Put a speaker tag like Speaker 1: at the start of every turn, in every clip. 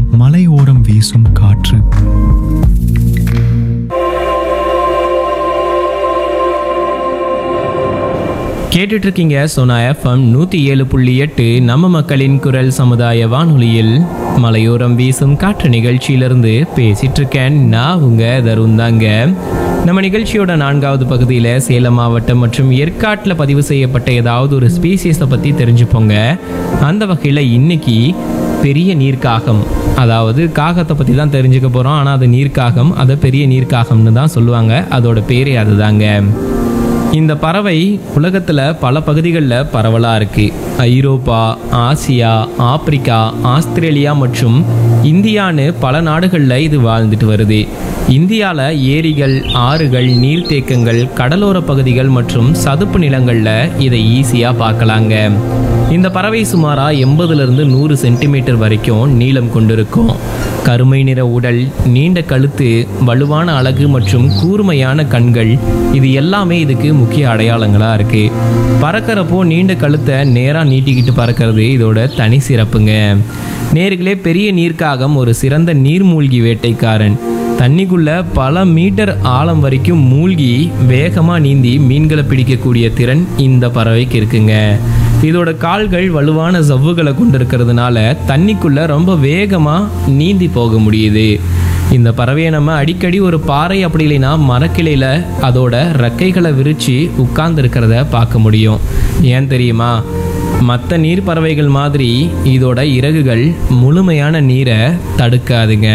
Speaker 1: மலையோரம் வீசும் காற்று
Speaker 2: கேட்டுட்டு இருக்கீங்க சோனா எஃப்எம் நூற்றி ஏழு புள்ளி எட்டு நம்ம மக்களின் குரல் சமுதாய வானொலியில் மலையோரம் வீசும் காற்று நிகழ்ச்சியிலிருந்து பேசிட்டு இருக்கேன் நான் உங்க தருண் தாங்க நம்ம நிகழ்ச்சியோட நான்காவது பகுதியில் சேலம் மாவட்டம் மற்றும் ஏற்காட்டில் பதிவு செய்யப்பட்ட ஏதாவது ஒரு ஸ்பீசிஸை பற்றி தெரிஞ்சுப்போங்க அந்த வகையில் இன்னைக்கு பெரிய நீர்க்காகம் அதாவது காகத்தை பற்றி தான் தெரிஞ்சுக்க போகிறோம் ஆனால் அது நீர்க்காகம் அதை பெரிய நீர்க்காகம்னு தான் சொல்லுவாங்க அதோட பேரே அதுதாங்க இந்த பறவை உலகத்தில் பல பகுதிகளில் பரவலாக இருக்குது ஐரோப்பா ஆசியா ஆப்பிரிக்கா ஆஸ்திரேலியா மற்றும் இந்தியான்னு பல நாடுகளில் இது வாழ்ந்துட்டு வருது இந்தியாவில் ஏரிகள் ஆறுகள் நீர்த்தேக்கங்கள் கடலோர பகுதிகள் மற்றும் சதுப்பு நிலங்களில் இதை ஈஸியாக பார்க்கலாங்க இந்த பறவை சுமாராக எண்பதுலேருந்து நூறு சென்டிமீட்டர் வரைக்கும் நீளம் கொண்டிருக்கும் கருமை நிற உடல் நீண்ட கழுத்து வலுவான அழகு மற்றும் கூர்மையான கண்கள் இது எல்லாமே இதுக்கு முக்கிய அடையாளங்களா இருக்கு பறக்கிறப்போ நீண்ட கழுத்தை நேரா நீட்டிக்கிட்டு பறக்கிறது இதோட தனி சிறப்புங்க நேர்களே பெரிய நீர்க்காகம் ஒரு சிறந்த நீர்மூழ்கி வேட்டைக்காரன் தண்ணிக்குள்ள பல மீட்டர் ஆழம் வரைக்கும் மூழ்கி வேகமா நீந்தி மீன்களை பிடிக்கக்கூடிய திறன் இந்த பறவைக்கு இருக்குங்க இதோட கால்கள் வலுவான சவ்வுகளை கொண்டிருக்கிறதுனால தண்ணிக்குள்ள ரொம்ப வேகமா நீந்தி போக முடியுது இந்த பறவையை நம்ம அடிக்கடி ஒரு பாறை அப்படி இல்லைன்னா மரக்கிளையில அதோட ரெக்கைகளை விரிச்சு உட்கார்ந்து இருக்கிறத பார்க்க முடியும் ஏன் தெரியுமா மற்ற நீர் பறவைகள் மாதிரி இதோட இறகுகள் முழுமையான நீரை தடுக்காதுங்க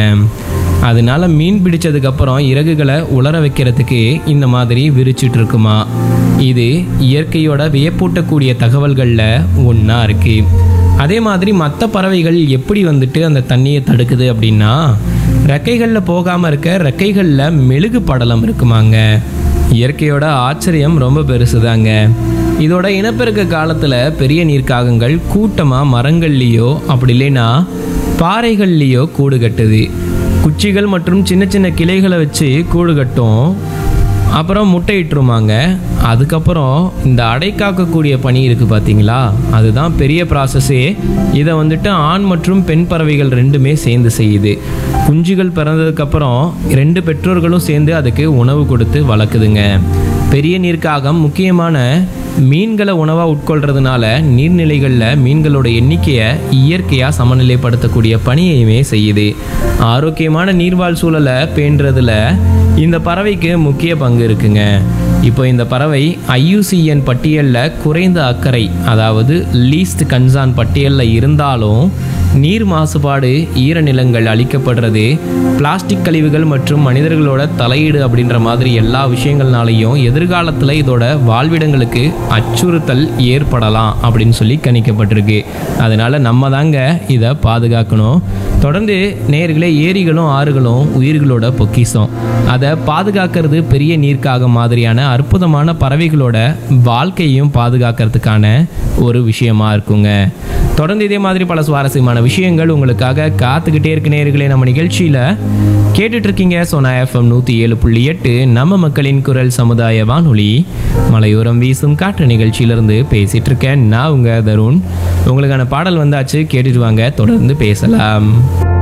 Speaker 2: அதனால மீன் பிடிச்சதுக்கு அப்புறம் இறகுகளை உலர வைக்கிறதுக்கு இந்த மாதிரி விரிச்சிட்டு இருக்குமா இது இயற்கையோட வியப்பூட்டக்கூடிய தகவல்களில் ஒன்றா இருக்கு அதே மாதிரி மற்ற பறவைகள் எப்படி வந்துட்டு அந்த தண்ணியை தடுக்குது அப்படின்னா ரெக்கைகளில் போகாமல் இருக்க ரெக்கைகளில் மெழுகு படலம் இருக்குமாங்க இயற்கையோட ஆச்சரியம் ரொம்ப பெருசுதாங்க இதோட இனப்பெருக்க காலத்தில் பெரிய நீர்க்காகங்கள் கூட்டமாக மரங்கள்லேயோ அப்படி இல்லைன்னா பாறைகள்லேயோ கூடு கட்டுது குச்சிகள் மற்றும் சின்ன சின்ன கிளைகளை வச்சு கூடு கட்டும் அப்புறம் முட்டையிட்டுருமாங்க அதுக்கப்புறம் இந்த அடை காக்கக்கூடிய பணி இருக்குது பார்த்தீங்களா அதுதான் பெரிய ப்ராசஸே இதை வந்துட்டு ஆண் மற்றும் பெண் பறவைகள் ரெண்டுமே சேர்ந்து செய்யுது குஞ்சுகள் பிறந்ததுக்கப்புறம் ரெண்டு பெற்றோர்களும் சேர்ந்து அதுக்கு உணவு கொடுத்து வளர்க்குதுங்க பெரிய நீர்க்காகம் முக்கியமான மீன்களை உணவாக உட்கொள்றதுனால நீர்நிலைகளில் மீன்களோட எண்ணிக்கையை இயற்கையாக சமநிலைப்படுத்தக்கூடிய பணியையுமே செய்யுது ஆரோக்கியமான நீர்வாழ் சூழலை பேணுறதுல இந்த பறவைக்கு முக்கிய பங்கு இருக்குங்க இப்போ இந்த பறவை ஐயூசிஎன் பட்டியலில் குறைந்த அக்கறை அதாவது லீஸ்ட் கன்சான் பட்டியலில் இருந்தாலும் நீர் மாசுபாடு ஈரநிலங்கள் அழிக்கப்படுறது பிளாஸ்டிக் கழிவுகள் மற்றும் மனிதர்களோட தலையீடு அப்படின்ற மாதிரி எல்லா விஷயங்கள்னாலையும் எதிர்காலத்தில் இதோட வாழ்விடங்களுக்கு அச்சுறுத்தல் ஏற்படலாம் அப்படின்னு சொல்லி கணிக்கப்பட்டிருக்கு அதனால நம்ம தாங்க இதை பாதுகாக்கணும் தொடர்ந்து நேர்களே ஏரிகளும் ஆறுகளும் உயிர்களோட பொக்கிஷம் அதை பாதுகாக்கிறது பெரிய நீர்க்காக மாதிரியான அற்புதமான பறவைகளோட வாழ்க்கையும் பாதுகாக்கிறதுக்கான ஒரு விஷயமா இருக்குங்க தொடர்ந்து இதே மாதிரி பல சுவாரஸ்யமான விஷயங்கள் உங்களுக்காக காத்துக்கிட்டே இருக்கு நேர்களே நம்ம நிகழ்ச்சியில் கேட்டுட்டு இருக்கீங்க சோனா எஃப்எம் நூற்றி ஏழு புள்ளி எட்டு நம்ம மக்களின் குரல் சமுதாய வானொலி மலையோரம் வீசும் காற்று நிகழ்ச்சியிலிருந்து பேசிட்டு இருக்கேன் நான் உங்க தருண் உங்களுக்கான பாடல் வந்தாச்சு கேட்டுட்டு வாங்க தொடர்ந்து பேசலாம்